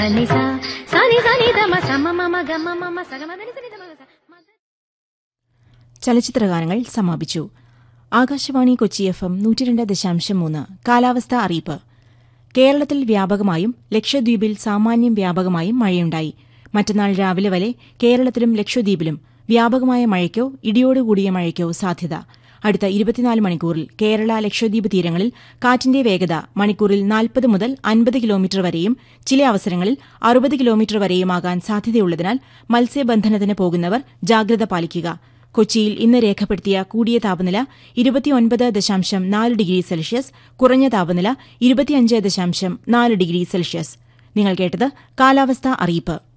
నిస సని సని దమ సమ మమ గమ మమ సగమ దని సని దమ స మ- ചലച്ചിത്രഗാനങ്ങൾ സമാപിച്ചു ആകാശവാണി കൊച്ചി എഫ് എം നൂറ്റിരണ്ട് ദശാംശം മൂന്ന് കാലാവസ്ഥാ അറിയിപ്പ് കേരളത്തിൽ വ്യാപകമായും ലക്ഷദ്വീപിൽ സാമാന്യം വ്യാപകമായും മഴയുണ്ടായി മറ്റന്നാൾ രാവിലെ വരെ കേരളത്തിലും ലക്ഷദ്വീപിലും വ്യാപകമായ മഴയ്ക്കോ ഇടിയോടുകൂടിയ മഴയ്ക്കോ സാധ്യത അടുത്ത ഇരുപത്തിനാല് മണിക്കൂറിൽ കേരള ലക്ഷദ്വീപ് തീരങ്ങളിൽ കാറ്റിന്റെ വേഗത മണിക്കൂറിൽ നാൽപ്പത് മുതൽ അൻപത് കിലോമീറ്റർ വരെയും ചില അവസരങ്ങളിൽ അറുപത് കിലോമീറ്റർ വരെയുമാകാൻ സാധ്യതയുള്ളതിനാൽ മത്സ്യബന്ധനത്തിന് പോകുന്നവർ ജാഗ്രത പാലിക്കുക കൊച്ചിയിൽ ഇന്ന് രേഖപ്പെടുത്തിയ കൂടിയ താപനില ഇരുപത്തിയൊൻപത് ദശാംശം നാല് ഡിഗ്രി സെൽഷ്യസ് കുറഞ്ഞ താപനില ഇരുപത്തിയഞ്ച് ദശാംശം നാല് ഡിഗ്രി സെൽഷ്യസ് നിങ്ങൾ കേട്ടത് കാലാവസ്ഥാ അറിയിപ്പ്